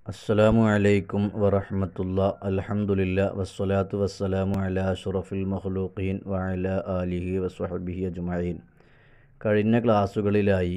അസ്സലാമു അലൈക്കും വറഹമത്തുള്ള അൽഹംദുലില്ല വസ്സലാത്തു വസ്സലാമു അല അഷറഫുൽ മഖ്ലൂഖീൻ വഅല ആലിഹി വസ്വഹബിഹി അജ്മഈൻ കഴിഞ്ഞ ക്ലാസ്സുകളിലായി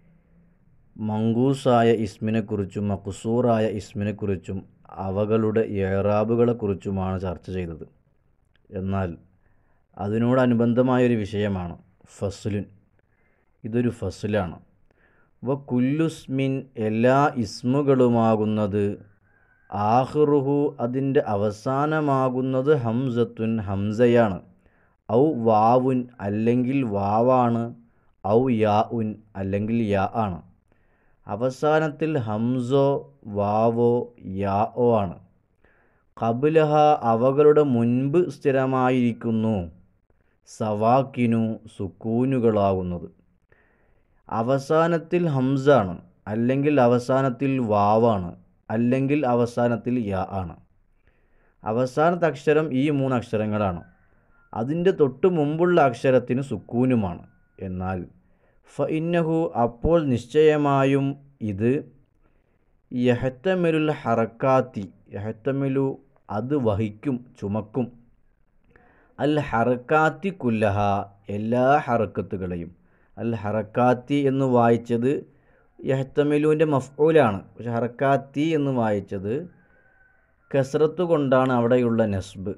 മങ്കൂസായ ഇസ്മിനെക്കുറിച്ചും മഖ്സൂറായ ഇസ്മിനെക്കുറിച്ചും അവകളുടെ ഏറാബുകളെക്കുറിച്ചുമാണ് ചർച്ച ചെയ്തത് എന്നാൽ അതിനോടനുബന്ധമായൊരു വിഷയമാണ് ഫസ്ലുൻ ഇതൊരു ഫസ്ലാണ് വ കുല്ലുസ്മിൻ എല്ലാ ഇസ്മുകളുമാകുന്നത് ആഹ്റുഹു അതിൻ്റെ അവസാനമാകുന്നത് ഹംസത്തുൻ ഹംസയാണ് ഔ വാവുൻ അല്ലെങ്കിൽ വാവാണ് ഔ യാ ഉൻ അല്ലെങ്കിൽ യാ ആണ് അവസാനത്തിൽ ഹംസോ വാവോ യാ ഓ ആണ് കബുലഹ അവകളുടെ മുൻപ് സ്ഥിരമായിരിക്കുന്നു സവാക്കിനു സുക്കൂനുകളാകുന്നത് അവസാനത്തിൽ ഹംസാണ് അല്ലെങ്കിൽ അവസാനത്തിൽ വാവാണ് അല്ലെങ്കിൽ അവസാനത്തിൽ യാ ആണ് അവസാനത്തെ അക്ഷരം ഈ മൂന്ന് അക്ഷരങ്ങളാണ് അതിൻ്റെ തൊട്ട് മുമ്പുള്ള അക്ഷരത്തിന് സുക്കൂനുമാണ് എന്നാൽ ഫ ഇന്നഹു അപ്പോൾ നിശ്ചയമായും ഇത് യഹത്തമിലുൽ ഹറക്കാത്തി യഹത്തമിലു അത് വഹിക്കും ചുമക്കും അൽ ഹറക്കാത്തി കുല്ലഹ എല്ലാ ഹറക്കത്തുകളെയും അൽ ഹറക്കാത്തി എന്ന് വായിച്ചത് യഹത്തമിലുവിൻ്റെ മഫ്ഊലാണ് പക്ഷെ ഹറക്കാത്തി എന്ന് വായിച്ചത് കസറത്ത് കൊണ്ടാണ് അവിടെയുള്ള നസ്ബ്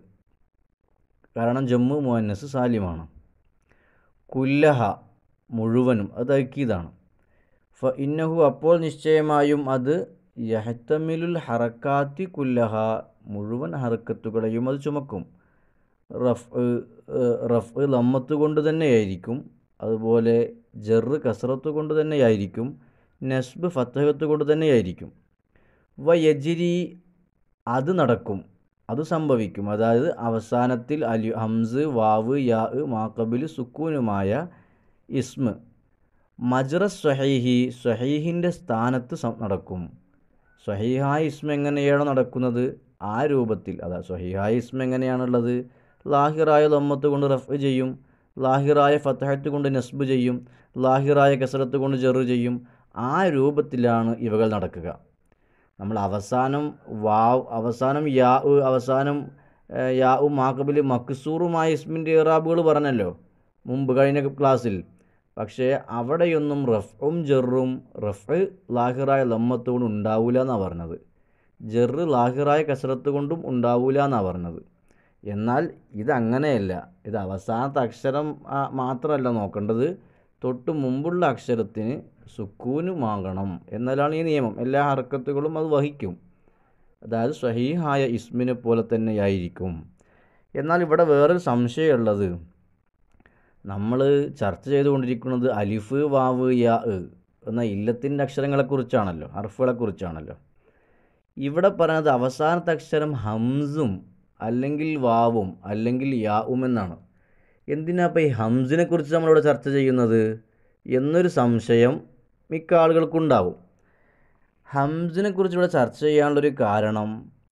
കാരണം ജമ്മു മുഹന്നസ് സാലിമാണ് കുല്ലഹ മുഴുവനും അത് തക്കീതാണ് ഫ ഇന്നഹു അപ്പോൾ നിശ്ചയമായും അത് യഹത്തമിലുൽ ഹറക്കാത്തി കുല്ലഹ മുഴുവൻ ഹറക്കത്തുകളെയും അത് ചുമക്കും റഫ് റഫ് ലമ്മത്ത് കൊണ്ട് തന്നെയായിരിക്കും അതുപോലെ ജറ് കസറത്ത് കൊണ്ട് തന്നെയായിരിക്കും നസ്ബ് ഫത്തഹത്ത് കൊണ്ട് തന്നെയായിരിക്കും വ യജിരി അത് നടക്കും അത് സംഭവിക്കും അതായത് അവസാനത്തിൽ അലി ഹംസ് വാവ് യാ മാക്കബിൽ സുക്കൂനുമായ ഇസ്മ് മജ്റ സ്വഹീഹി സ്വഹീഹിൻ്റെ സ്ഥാനത്ത് നടക്കും സ്വഹീഹായ ഇസ്മ എങ്ങനെയാണോ നടക്കുന്നത് ആ രൂപത്തിൽ അതാ സ്വഹീഹായ ഇസ്മ എങ്ങനെയാണുള്ളത് ലാഹിറായ ലമ്മത്ത് കൊണ്ട് റഫ് ചെയ്യും ലാഹിറായ ഫത്തഹത്ത് കൊണ്ട് നസ്ബ് ചെയ്യും ലാഹിറായ കസറത്ത് കൊണ്ട് ജെറ് ചെയ്യും ആ രൂപത്തിലാണ് ഇവകൾ നടക്കുക നമ്മൾ അവസാനം വാവ് അവസാനം യാ അവസാനം യാ ഉ മാക്കബിൽ മക്സൂറുമായ ഇസ്മിൻ്റെ ഇറാബുകൾ പറഞ്ഞല്ലോ മുമ്പ് കഴിഞ്ഞ ക്ലാസ്സിൽ പക്ഷേ അവിടെയൊന്നും റഫും ജെറും റഫ് ലാഹിറായ ലമ്മത്ത് കൊണ്ടും ഉണ്ടാവില്ല എന്നാണ് പറഞ്ഞത് ജെറ് ലാഹിറായ കസറത്ത് കൊണ്ടും ഉണ്ടാവില്ല എന്നാണ് പറഞ്ഞത് എന്നാൽ ഇതങ്ങനെയല്ല ഇത് അവസാനത്തെ അക്ഷരം മാത്രമല്ല നോക്കേണ്ടത് തൊട്ട് മുമ്പുള്ള അക്ഷരത്തിന് സുക്കൂനുമാകണം എന്നാലാണ് ഈ നിയമം എല്ലാ ഹർക്കത്തുകളും അത് വഹിക്കും അതായത് സ്വഹീഹായ ഇസ്മിനെ പോലെ തന്നെയായിരിക്കും എന്നാൽ ഇവിടെ വേറൊരു സംശയമുള്ളത് നമ്മൾ ചർച്ച ചെയ്തുകൊണ്ടിരിക്കുന്നത് അലിഫ് വാവ് യാ എന്ന ഇല്ലത്തിൻ്റെ അക്ഷരങ്ങളെക്കുറിച്ചാണല്ലോ ഹർഫുകളെക്കുറിച്ചാണല്ലോ ഇവിടെ പറയുന്നത് അവസാനത്തെ അക്ഷരം ഹംസും അല്ലെങ്കിൽ വാവും അല്ലെങ്കിൽ യാവും എന്നാണ് എന്തിനാ ഇപ്പോൾ ഈ ഹംസിനെ കുറിച്ച് നമ്മളിവിടെ ചർച്ച ചെയ്യുന്നത് എന്നൊരു സംശയം മിക്ക ആളുകൾക്കുണ്ടാവും ഹംസിനെ കുറിച്ച് ഇവിടെ ചർച്ച ചെയ്യാനുള്ളൊരു കാരണം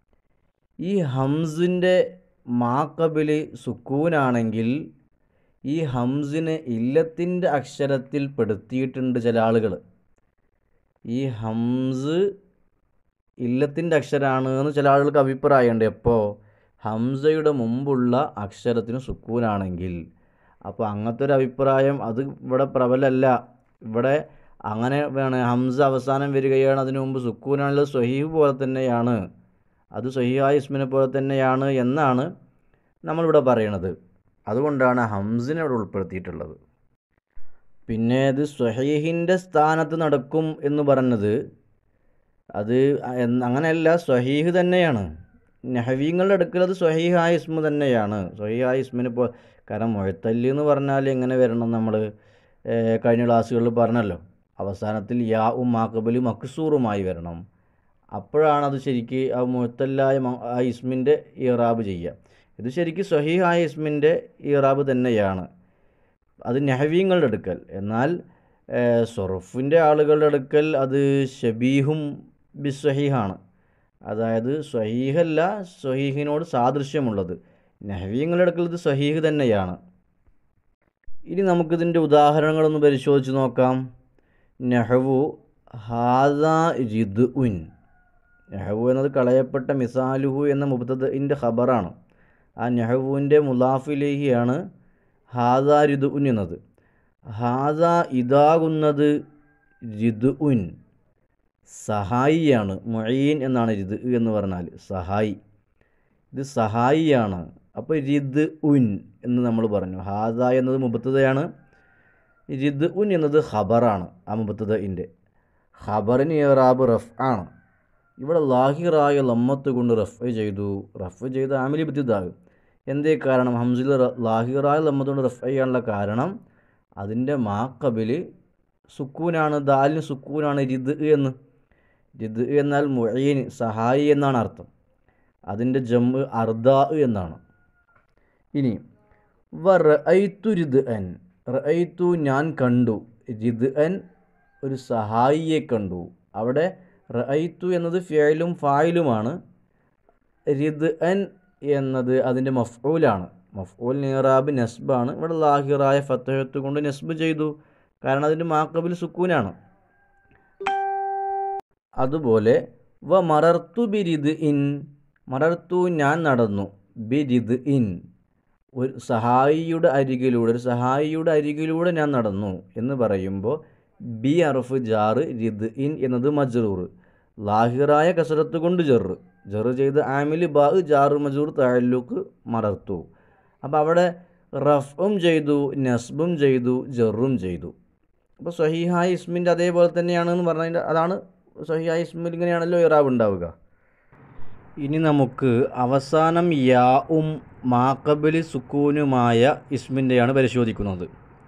ഈ ഹംസിൻ്റെ മാക്കബിൽ സുക്കൂനാണെങ്കിൽ ഈ ഹംസിനെ ഇല്ലത്തിൻ്റെ അക്ഷരത്തിൽ പെടുത്തിയിട്ടുണ്ട് ചില ആളുകൾ ഈ ഹംസ് ഇല്ലത്തിൻ്റെ അക്ഷരമാണ് എന്ന് ചില ആളുകൾക്ക് അഭിപ്രായമുണ്ട് എപ്പോൾ ഹംസയുടെ മുമ്പുള്ള അക്ഷരത്തിന് സുക്കൂനാണെങ്കിൽ അപ്പോൾ അങ്ങനത്തെ ഒരു അഭിപ്രായം അത് ഇവിടെ പ്രബലമല്ല ഇവിടെ അങ്ങനെ വേണം ഹംസ അവസാനം വരികയാണ് അതിനു മുമ്പ് സുക്കൂനാണുള്ളത് സ്വഹീഹ് പോലെ തന്നെയാണ് അത് സ്വഹീഹായ ഇസ്മിനെ പോലെ തന്നെയാണ് എന്നാണ് നമ്മളിവിടെ പറയണത് അതുകൊണ്ടാണ് ഹംസിനെ ഇവിടെ ഉൾപ്പെടുത്തിയിട്ടുള്ളത് പിന്നെ ഇത് സ്വഹീഹിൻ്റെ സ്ഥാനത്ത് നടക്കും എന്ന് പറഞ്ഞത് അത് അങ്ങനെയല്ല സ്വഹീഹ് തന്നെയാണ് നഹവീങ്ങളുടെ അടുക്കൽ അത് സ്വഹീഹായ ഇസ്മ തന്നെയാണ് സ്വഹീഹായ ഇസ്മിന് ഇപ്പോൾ കാരണം മുഴത്തല്ലി എന്ന് പറഞ്ഞാൽ എങ്ങനെ വരണം നമ്മൾ കഴിഞ്ഞ ക്ലാസ്സുകളിൽ പറഞ്ഞല്ലോ അവസാനത്തിൽ യാ ഉം മാക്കബലി മക്സൂറുമായി വരണം അപ്പോഴാണ് അത് ശരിക്ക് ആ മുഴത്തല്ലായ ആ ഇസ്മിൻ്റെ ഇറാബ് ചെയ്യുക ഇത് ശരിക്കും സ്വഹീഹായ ഇസ്മിൻ്റെ ഇറാബ് തന്നെയാണ് അത് നഹവീങ്ങളുടെ അടുക്കൽ എന്നാൽ സൊറഫിൻ്റെ ആളുകളുടെ അടുക്കൽ അത് ഷബീഹും ബിസ്വഹീഹാണ് അതായത് സ്വഹീഹല്ല സ്വഹീഹിനോട് സാദൃശ്യമുള്ളത് നഹവീങ്ങളുടെ അടുക്കൽ ഇത് സ്വഹീഹ് തന്നെയാണ് ഇനി നമുക്കിതിൻ്റെ ഉദാഹരണങ്ങളൊന്ന് പരിശോധിച്ച് നോക്കാം നെഹവു ഹാദ രിദ് ഉൻ നെഹവു എന്നത് കളയപ്പെട്ട മിസാലുഹു എന്ന മുബത്തതിൻ്റെ ഖബറാണ് ആ നെഹവുവിൻ്റെ മുലാഫിലേഹിയാണ് ഹാദ രിദു ഉൻ എന്നത് ഹാദ ഇതാകുന്നത് രിദു ഉൻ സഹായിയാണ് മൊയ്യീൻ എന്നാണ് രിദ് എന്ന് പറഞ്ഞാൽ സഹായി ഇത് സഹായിയാണ് അപ്പോൾ രിദ് ഉൻ എന്ന് നമ്മൾ പറഞ്ഞു ഹാദ എന്നത് മുബത്തതയാണ് രിദ് ഉൻ എന്നത് ഖബറാണ് ആ മുബത്തതിൻ്റെ ഖബറിന് ഇറാബ് റഫ് ആണ് ഇവിടെ ലാഹിറായ ലമ്മത്ത് കൊണ്ട് റഫ് ചെയ്തു റഫ് ചെയ്ത് ആമിലി ബത്തിതാകും എന്തേ കാരണം ഹംസിൽ ലാഹിറായ ലമ്മത്ത് കൊണ്ട് റഫ് ചെയ്യാനുള്ള കാരണം അതിൻ്റെ മാക്കബിൽ സുക്കൂനാണ് ദാലിന് സുക്കൂനാണ് രിദ് എന്ന് രിദ് എന്നാൽ മുഴീൻ സഹായി എന്നാണ് അർത്ഥം അതിൻ്റെ ജമ്മ് അർദാ എന്നാണ് ഇനി വ റഅയ്തു രിദ് അൻ റഅയ്തു ഞാൻ കണ്ടു രിദ് അൻ ഒരു സഹായിയെ കണ്ടു അവിടെ റഅയ്തു എന്നത് ഫിയലും ഫായിലുമാണ് രിദ് അൻ എന്നത് അതിൻ്റെ മഫ്ഊലാണ് മഫ്ഊൽ നിറാബ് നസ്ബാണ് ഇവിടെ ലാഹിറായ ഫത്തഹത്ത് കൊണ്ട് നസ്ബ് ചെയ്തു കാരണം അതിൻ്റെ മാക്കബിൽ സുക്കൂനാണ് അതുപോലെ വ മറർത്തു ബിരിദ് ഇൻ മറർത്തു ഞാൻ നടന്നു ബിരിദ് ഇൻ ഒരു സഹായിയുടെ അരികിലൂടെ ഒരു സഹായിയുടെ അരികിലൂടെ ഞാൻ നടന്നു എന്ന് പറയുമ്പോൾ ബി അറഫ് ജാറ് റിദ് ഇൻ എന്നത് മജ്റൂർ ലാഹിറായ കസരത്ത് കൊണ്ട് ജെറ് ജെറ് ചെയ്ത് ആമിൽ ബാ ജാറ് മജൂർ താലൂക്ക് മറർത്തു അപ്പോൾ അവിടെ റഫും ചെയ്തു നസ്ബും ചെയ്തു ജെറും ചെയ്തു അപ്പോൾ സഹിഹായ ഇസ്മിൻ്റെ അതേപോലെ തന്നെയാണെന്ന് പറഞ്ഞതിൻ്റെ അതാണ് സഹിഹായ ഇസ്മിൽ ഇങ്ങനെയാണല്ലോ ഇറാബ് ഉണ്ടാവുക ഇനി നമുക്ക് അവസാനം യാവും മാക്കബലി സുക്കൂനുമായ ഇസ്മിൻ്റെയാണ് പരിശോധിക്കുന്നത്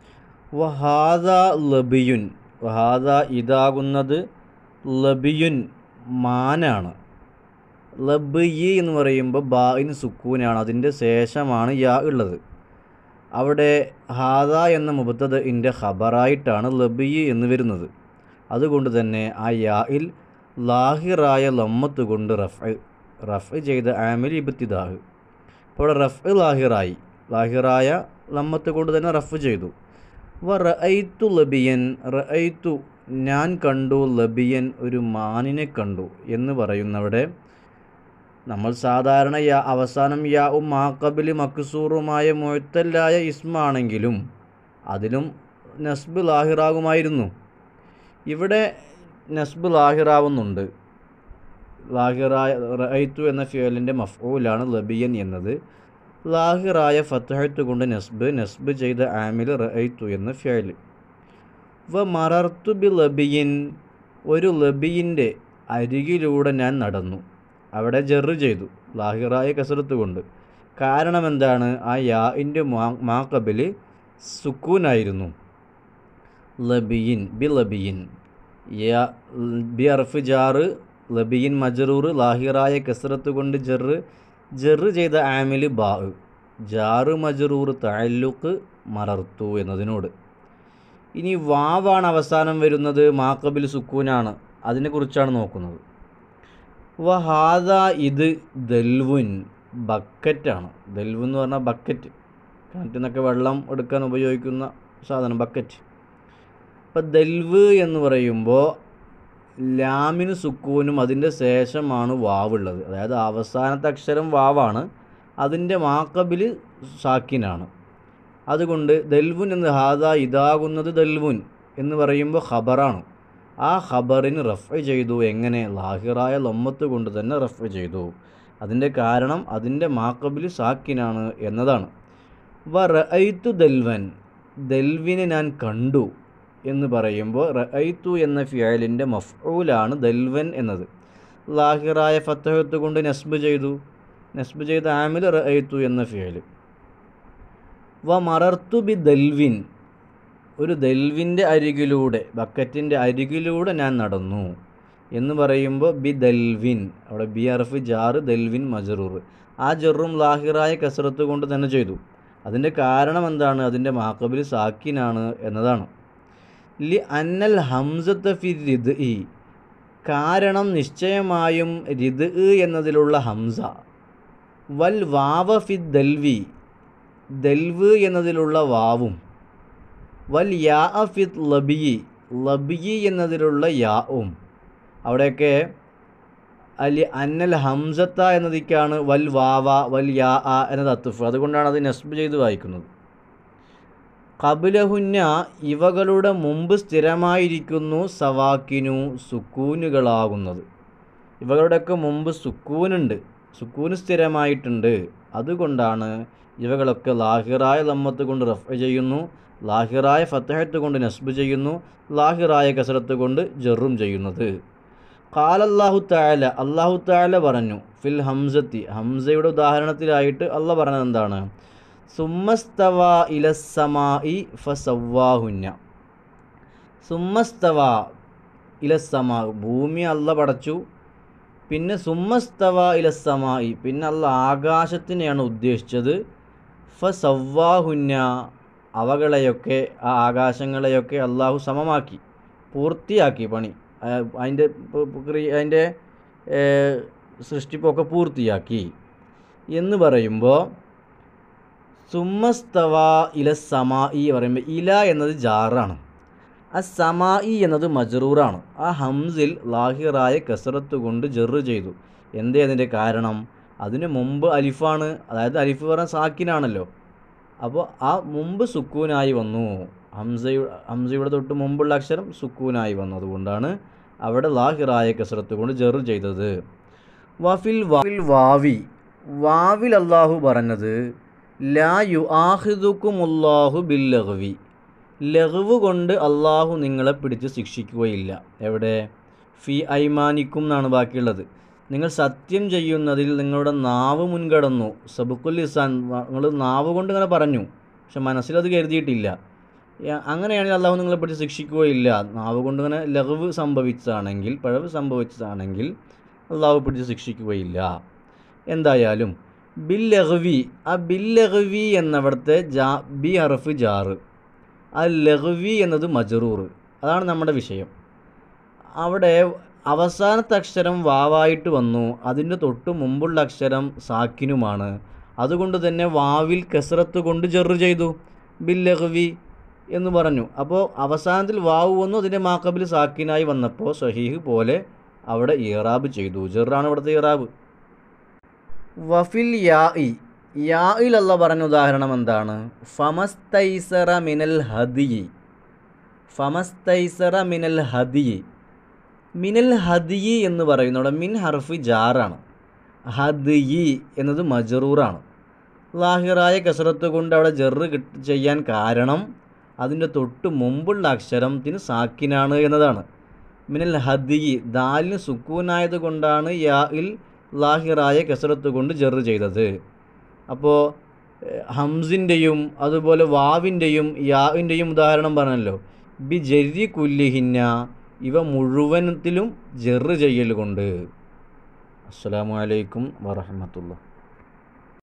വഹാദ ലബിയുൻ വഹാദ ഇതാകുന്നത് ലബിയുൻ മാനാണ് ലബിയി എന്ന് പറയുമ്പോൾ ബായിന് സുക്കൂനാണ് അതിൻ്റെ ശേഷമാണ് യാ ഉള്ളത് അവിടെ ഹാദ എന്ന മുബത്തതിൻ്റെ ഖബറായിട്ടാണ് ലബിയി എന്ന് വരുന്നത് അതുകൊണ്ട് തന്നെ ആ യായിൽ ലാഹിറായ ലമ്മത്ത് കൊണ്ട് റഫ് റഫ് ചെയ്ത ആമിൽ ഇബത്തിദാഹ് അപ്പോൾ ഇവിടെ റഫ് ലാഹിറായി ലാഹിറായ ലമ്മത്ത് കൊണ്ട് തന്നെ റഫ് ചെയ്തു വ റഅയ്തു ലബിയൻ റഅയ്തു ഞാൻ കണ്ടു ലബിയൻ ഒരു മാനിനെ കണ്ടു എന്ന് പറയുന്നവിടെ നമ്മൾ സാധാരണ യാ അവസാനം യാവും മാക്കബില് മക്സൂറുമായ മുഴത്തല്ലായ ഇസ്മാണെങ്കിലും അതിലും നസ്ബ് ലാഹിറാകുമായിരുന്നു ഇവിടെ നസ്ബ് ലാഹിറാവുന്നുണ്ട് ലാഹിറായ റഅയ്തു എന്ന ഫിയലിൻ്റെ മഫ്ഊലാണ് ലബിയൻ എന്നത് ലാഹിറായ ഫത്തഹത്ത് കൊണ്ട് നസ്ബ് നസ്ബ് ചെയ്ത ആമിൽ റഅയ്തു എന്ന ഫിയൽ വ മറർത്തു ബി ലബിയിൻ ഒരു ലബിയിൻ്റെ അരികിലൂടെ ഞാൻ നടന്നു അവിടെ ജെറ് ചെയ്തു ലാഹിറായ കസരത്ത് കൊണ്ട് കാരണം എന്താണ് ആ യാഇൻ്റെ മാ മാക്കബിൽ സുക്കൂനായിരുന്നു ലബിയിൻ ബി ലബിയിൻ യാ ബി അർഫ് ജാറ് ലബിയിൻ മജറൂർ ലാഹിറായ കസരത്ത് കൊണ്ട് ജെറ് ജെറ് ചെയ്ത ആമിൽ ബാ ജാറ് മജറൂർ താലുക്ക് മറർത്തു എന്നതിനോട് ഇനി വാവാണ് അവസാനം വരുന്നത് മാക്കബിൽ സുക്കൂനാണ് അതിനെക്കുറിച്ചാണ് നോക്കുന്നത് വഹാദ ഇത് ദൽവുൻ ബക്കറ്റാണ് ദൽവ് എന്ന് പറഞ്ഞാൽ ബക്കറ്റ് കിണറ്റിൽ നിന്നൊക്കെ വെള്ളം എടുക്കാൻ ഉപയോഗിക്കുന്ന സാധനം ബക്കറ്റ് അപ്പം ദൽവ് എന്ന് പറയുമ്പോൾ ലാമിന് സുക്കൂനും അതിൻ്റെ ശേഷമാണ് വാവുള്ളത് അതായത് അവസാനത്തെ അക്ഷരം വാവാണ് അതിൻ്റെ മാക്കബിൽ സാക്കിനാണ് അതുകൊണ്ട് ദൽവുൻ എന്ന് ഹാദ ഇതാകുന്നത് ദൽവുൻ എന്ന് പറയുമ്പോൾ ഖബറാണ് ആ ഖബറിന് റഫ് ചെയ്തു എങ്ങനെ ലാഹിറായ ലമ്മത്ത് കൊണ്ട് തന്നെ റഫ് ചെയ്തു അതിൻ്റെ കാരണം അതിൻ്റെ മാക്കബിൽ സാക്കിനാണ് എന്നതാണ് വ റഅയ്തു ദൽവൻ ദൽവിനെ ഞാൻ കണ്ടു എന്ന് പറയുമ്പോൾ റഅയ്തു എന്ന ഫിയലിൻ്റെ മഫ്ഊലാണ് ദൽവൻ എന്നത് ലാഹിറായ ഫത്തഹത്ത് കൊണ്ട് നസ്ബ് ചെയ്തു നസ്ബ് ചെയ്ത ആമിൽ റഅയ്തു എന്ന ഫിയൽ വ മറർത്തു ബി ദൽവിൻ ഒരു ദൽവിൻ്റെ അരികിലൂടെ ബക്കറ്റിൻ്റെ അരികിലൂടെ ഞാൻ നടന്നു എന്ന് പറയുമ്പോൾ ബി ദൽവിൻ അവിടെ ബി അറഫ് ജാറ് ദൽവിൻ മജറൂർ ആ ജെറും ലാഹിറായ കസറത്ത് കൊണ്ട് തന്നെ ചെയ്തു അതിൻ്റെ കാരണം എന്താണ് അതിൻ്റെ മാക്കബിൽ സാക്കിനാണ് എന്നതാണ് ലി അന്നൽ ഹംസത്ത് ഫി റിദ് ഇ കാരണം നിശ്ചയമായും റിദ് എന്നതിലുള്ള ഹംസ വൽ വാവ ഫി ദൽവി ദൽവ് എന്നതിലുള്ള വാവും വൽ യാ ഫിത് ലബിയി ലബിയി എന്നതിലുള്ള യാവും അവിടെയൊക്കെ അലി അന്നൽ ഹംസത്ത എന്നതിക്കാണ് വൽ വാവ വൽ യാ ആ എന്നത് അത്തുഫ് അതുകൊണ്ടാണ് അത് നസ്ബ് ചെയ്ത് വായിക്കുന്നത് കബുലഹുന്ന ഇവകളുടെ മുമ്പ് സ്ഥിരമായിരിക്കുന്നു സവാക്കിനു സുക്കൂനുകളാകുന്നത് ഇവകളുടെയൊക്കെ മുമ്പ് സുക്കൂനുണ്ട് സുക്കൂന് സ്ഥിരമായിട്ടുണ്ട് അതുകൊണ്ടാണ് ഇവകളൊക്കെ ലാഹിറായ ലമ്മത്ത് കൊണ്ട് റഫ് ചെയ്യുന്നു ലാഹിറായ ഫത്തഹത്ത് കൊണ്ട് നസ്ബ് ചെയ്യുന്നു ലാഹിറായ കസരത്ത് കൊണ്ട് ജറും ചെയ്യുന്നത് കാലല്ലാഹു താല അള്ളാഹു താല പറഞ്ഞു ഫിൽ ഹംസത്തി ഹംസയുടെ ഉദാഹരണത്തിലായിട്ട് അല്ല പറഞ്ഞത് എന്താണ് സുമ്മസ്തവ ഇലസമായി ഫസവാഹുന്ന സുമ്മസ്തവ ഇലസമാ ഭൂമി അല്ല പടച്ചു പിന്നെ സുമ്മസ്തവ ഇലസമായി പിന്നെ അല്ല ആകാശത്തിനെയാണ് ഉദ്ദേശിച്ചത് ഫസവാഹുന്ന അവകളെയൊക്കെ ആ ആകാശങ്ങളെയൊക്കെ അള്ളാഹു സമമാക്കി പൂർത്തിയാക്കി പണി അതിൻ്റെ അതിൻ്റെ സൃഷ്ടിപ്പൊക്കെ പൂർത്തിയാക്കി എന്ന് പറയുമ്പോൾ സുമ്മസ്തവ ഇല സമായി പറയുമ്പോൾ ഇല എന്നത് ജാറാണ് ആ സമായി എന്നത് മജറൂറാണ് ആ ഹംസിൽ ലാഹിറായ കസറത്ത് കൊണ്ട് ജെറ് ചെയ്തു എന്തേ അതിൻ്റെ കാരണം അതിന് മുമ്പ് അലിഫാണ് അതായത് അലിഫ് പറഞ്ഞ സാക്കിനാണല്ലോ അപ്പോൾ ആ മുമ്പ് സുക്കൂനായി വന്നു ഹംസയുടെ ഹംസയുടെ തൊട്ട് മുമ്പുള്ള അക്ഷരം സുക്കൂനായി വന്നു അതുകൊണ്ടാണ് അവിടെ ലാഹിറായ കസറത്ത് കൊണ്ട് ജെറ് ചെയ്തത് വഫിൽ വാവിൽ വാവി വാവിൽ അള്ളാഹു പറഞ്ഞത് ലാ യു ആഹിദുക്കുമുല്ലാഹു ബിൽ ലഹ്വി ലഘുവ് കൊണ്ട് അള്ളാഹു നിങ്ങളെ പിടിച്ച് ശിക്ഷിക്കുകയില്ല എവിടെ ഫി ഐമാനിക്കും എന്നാണ് ബാക്കിയുള്ളത് നിങ്ങൾ സത്യം ചെയ്യുന്നതിൽ നിങ്ങളുടെ നാവ് മുൻകടന്നു സബുക്കുൽ ഇസാൻ നിങ്ങൾ നാവ് കൊണ്ട് ഇങ്ങനെ പറഞ്ഞു പക്ഷെ മനസ്സിലത് കരുതിയിട്ടില്ല അങ്ങനെയാണെങ്കിൽ അള്ളാഹു നിങ്ങളെ പിടിച്ച് ശിക്ഷിക്കുകയില്ല നാവ് കൊണ്ട് ഇങ്ങനെ ലഘുവ് സംഭവിച്ചതാണെങ്കിൽ പിഴവ് സംഭവിച്ചതാണെങ്കിൽ അള്ളാഹു പിടിച്ച് ശിക്ഷിക്കുകയില്ല എന്തായാലും ബിൽ ലഹ്വി ആ ബിൽ ലഹ്വി എന്നവിടുത്തെ ജാ ബി അറഫ് ജാറ് ആ ലഹ്വി എന്നത് മജറൂർ അതാണ് നമ്മുടെ വിഷയം അവിടെ അവസാനത്തെ അക്ഷരം വാവായിട്ട് വന്നു അതിൻ്റെ തൊട്ട് മുമ്പുള്ള അക്ഷരം സാക്കിനുമാണ് അതുകൊണ്ട് തന്നെ വാവിൽ കസറത്ത് കൊണ്ട് ജെറ് ചെയ്തു ബിൽ ലഹ്വി എന്ന് പറഞ്ഞു അപ്പോൾ അവസാനത്തിൽ വാവ് വന്നു അതിൻ്റെ മാക്കബിൽ സാക്കിനായി വന്നപ്പോൾ സഹീഹ് പോലെ അവിടെ ഇറാബ് ചെയ്തു ജെറാണ് ഇവിടുത്തെ ഇറാബ് വഫിൽ യാ ഇ യായിൽ അല്ല പറഞ്ഞ ഉദാഹരണം എന്താണ് ഫമസ്തൈസറ മിനൽ ഹദിയി ഫമസ്തൈസറ മിനൽ ഹദിയി മിനൽ ഹദിയി എന്ന് പറയുന്നവിടെ മിൻ ഹർഫി ജാറാണ് ഹദിയി എന്നത് മജറൂറാണ് ലാഹിറായ കസറത്ത് കൊണ്ട് അവിടെ ജെറ് കിട്ട് ചെയ്യാൻ കാരണം അതിൻ്റെ തൊട്ട് മുമ്പുള്ള അക്ഷരത്തിന് സാക്കിനാണ് എന്നതാണ് മിനൽ ഹദിയി ദാലിന് സുക്കൂനായത് കൊണ്ടാണ് യായിൽ ലാഹിറായ കസറത്ത് കൊണ്ട് ജെറ് ചെയ്തത് അപ്പോൾ ഹംസിൻ്റെയും അതുപോലെ വാവിൻ്റെയും യാവിൻ്റെയും ഉദാഹരണം പറഞ്ഞല്ലോ ബി ജരി കുല്ലിഹിന്ന ഇവ മുഴുവനത്തിലും ജെറ് ചെയ്യൽ കൊണ്ട് അസ്സാം വലൈക്കും വറഹമത്തുള്ള